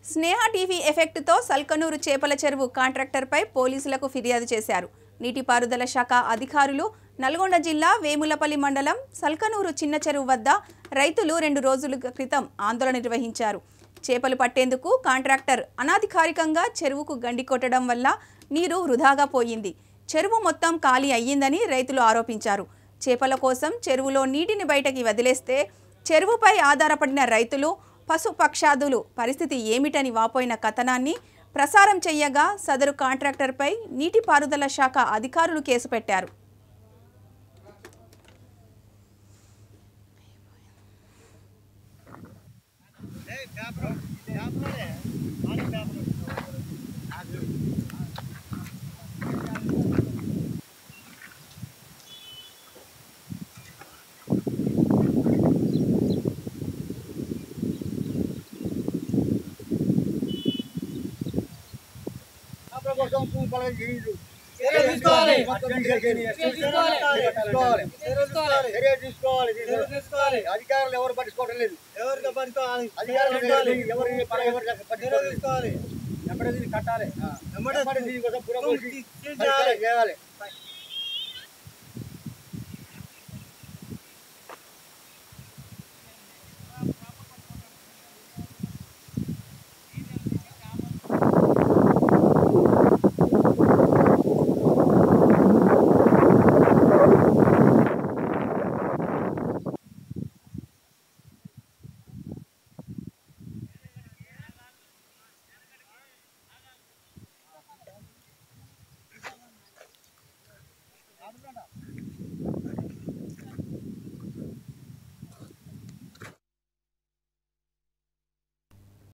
స్నేహ TV ఎఫెక్ట్తో సల్కనూరు చేపల చెరువు కాంట్రాక్టర్పై పోలీసులకు ఫిర్యాదు చేశారు నీటిపారుదల శాఖ అధికారులు నల్గొండ జిల్లా వేములపల్లి మండలం సల్కనూరు చిన్న చెరువు వద్ద రైతులు రెండు రోజుల క్రితం ఆందోళన నిర్వహించారు చేపలు పట్టేందుకు కాంట్రాక్టర్ అనాధికారికంగా చెరువుకు గండి కొట్టడం వల్ల నీరు వృధాగా పోయింది చెరువు మొత్తం ఖాళీ అయ్యిందని రైతులు ఆరోపించారు చేపల కోసం చెరువులో నీటిని బయటకి వదిలేస్తే చెరువుపై ఆధారపడిన రైతులు పశుపక్షాదులు పరిస్థితి ఏమిటని వాపోయిన కథనాన్ని ప్రసారం చెయ్యగా సదరు కాంట్రాక్టర్పై నీటిపారుదల శాఖ అధికారులు కేసు పెట్టారు చేపల కోసం భూములు చేయించు. చర్య తీసుకోవాలి. మొత్తం చేయాలి. తీసుకోవాలి. తీసుకోవాలి. తీసుకోవాలి. చర్య తీసుకోవాలి. చర్య తీసుకోవాలి. అధికారులు ఎవరు పట్టించుకోవడం లేదు ఎవరికి పట్టుకోవాలి అధికారులు తీసుకోవాలి. ఎవరు పర- ఎవరు చర్య పట్టించుకోవడం లేదు. తీసుకోవాలి ఎమ్మడే దీన్ని కట్టాలి ఎమ్మడే ఎమ్మడే దీనికోసం పురపోసి తీసుకోవాలి. చేయాలి